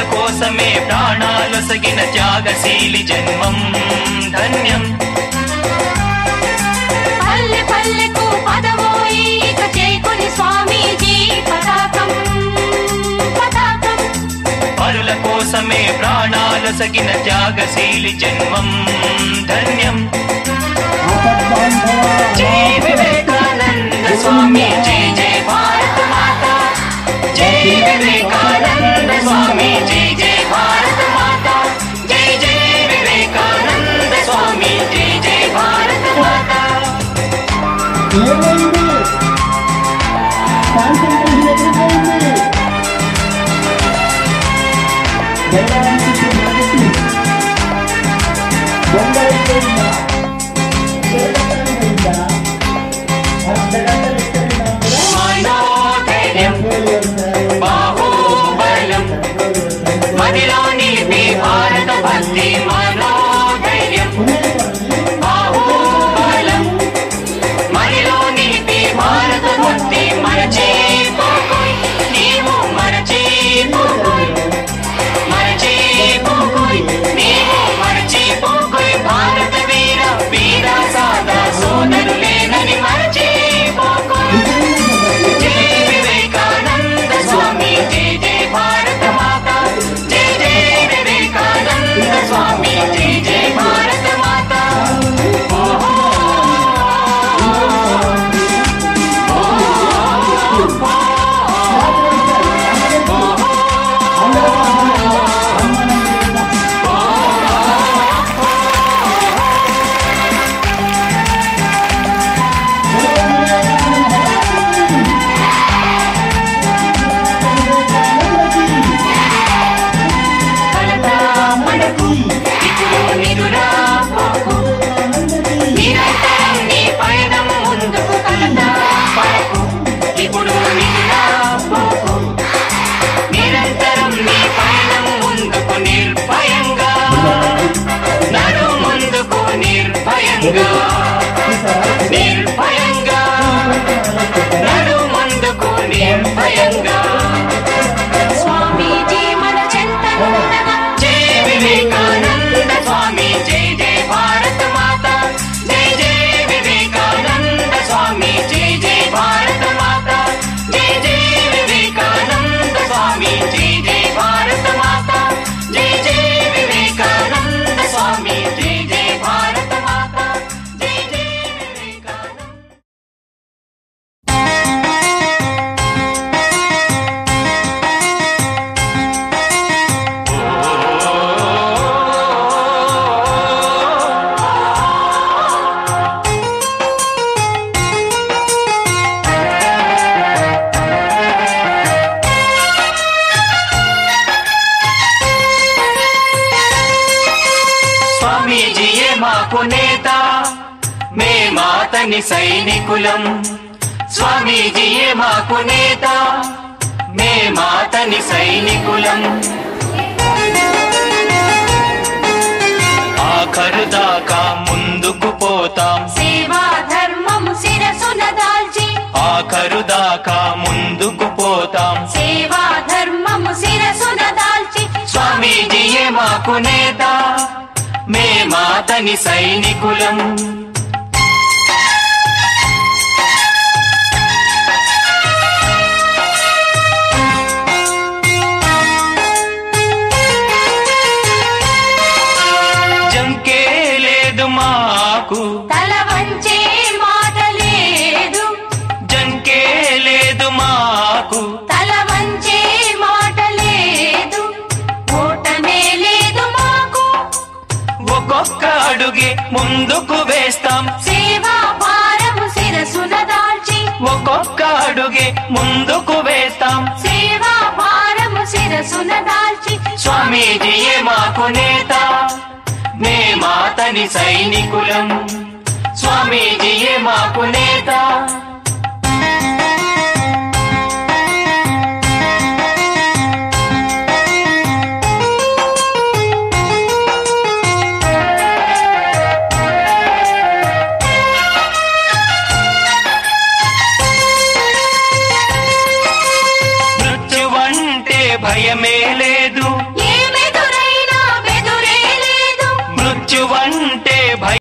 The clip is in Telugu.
కోసమే ప్రాణాలొసగిన త్యాగశీలి జన్మం ధన్యం పల్లె పల్లెకు పదమోయి ఇక చేకొని స్వామీజీ పతాకం పతాకం పరుల కోసమే ప్రాణాలొసగిన త్యాగశీలి జన్మం ధన్యం జై వివేకానంద స్వామి జై జై భారత మాత జై వివేకానంద స్వామి జై జై భారత మాత జై జై వివేకానంద స్వామి జై జై భారత మాత ఏమైంది కాన్సన్ట్రేషన్ ఎక్కడిపోయింది వెళ్ళడానికి మొదటి బొంబాయిపోయిందా పోయిందా అర్ధగంట ఎక్కడైనా మనోధైర్యం బాహుబలం మదిలో నిలిపి భారత భక్తి మనోధైర్యం బాహుబలం మదిలో నిలిపి భారత భక్తి మరచిపోకోయ్ నీవు మరచిపోకోయ్ మరచిపోకోయ్ నీవు మరచిపోకోయ్ భారత వీర వీర సాదా సోదరులేనని మరచిపోకోయ్ జై వివేకానంద స్వామి జై జై భారత మాత జై జై వివేకానంద స్వామి జై జై భారత మాత కలతా మనకు ఇప్పుడు నిదురా పోకు నిరంతరం నీ పయనం ముందుకు కలతా పడకు ఇప్పుడు నిదురా పోకు నిరంతరం నీ పయనం ముందుకు నిర్భయంగా నడు ముందుకు నిర్భయంగా నిర్భయంగా నడు ముందుకు నిర్భయంగా స్వామీజీ మన చెంతనుండగా జై వివేకానంద స్వామి జై జై భారత మాత జై జై వివేకానంద స్వామి జై జై భారత మాత జై జై వివేకానంద స్వామి జై జై భారత మాత జై జై వివేకానంద స్వామి జై జై భారత మాత జై జై వివేకానంద స్వామీజీయే మాకు నేత మేమాతని సైనికులం స్వామీజీయే మాకు నేత మేమాతని సైనికులం ఆఖరు దాకా ముందుకు పోతాం సేవా ధర్మము శిరసున దాల్చి ఆఖరు దాకా ముందుకు పోతాం సేవా ధర్మము శిరసున దాల్చి స్వామీజీయే మాకు నేత మేమాతని సైనికులం జంకే లేదు మాకు తల వంచే మాట లేదు జంకే లేదు మాకు తల వంచే మాట లేదు ఓటమే లేదు మాకు ఒక్కొక్క అడుగే ముందుకు వేస్తాం సేవా భారము శిరసున దాల్చి ఒక్కొక్క అడుగే ముందుకు వేస్తాం సేవా భారము శిరసున దాల్చి స్వామీజీయే మాకు నేత మేమాతని సైనికులం స్వామీజీయే మాకు నేత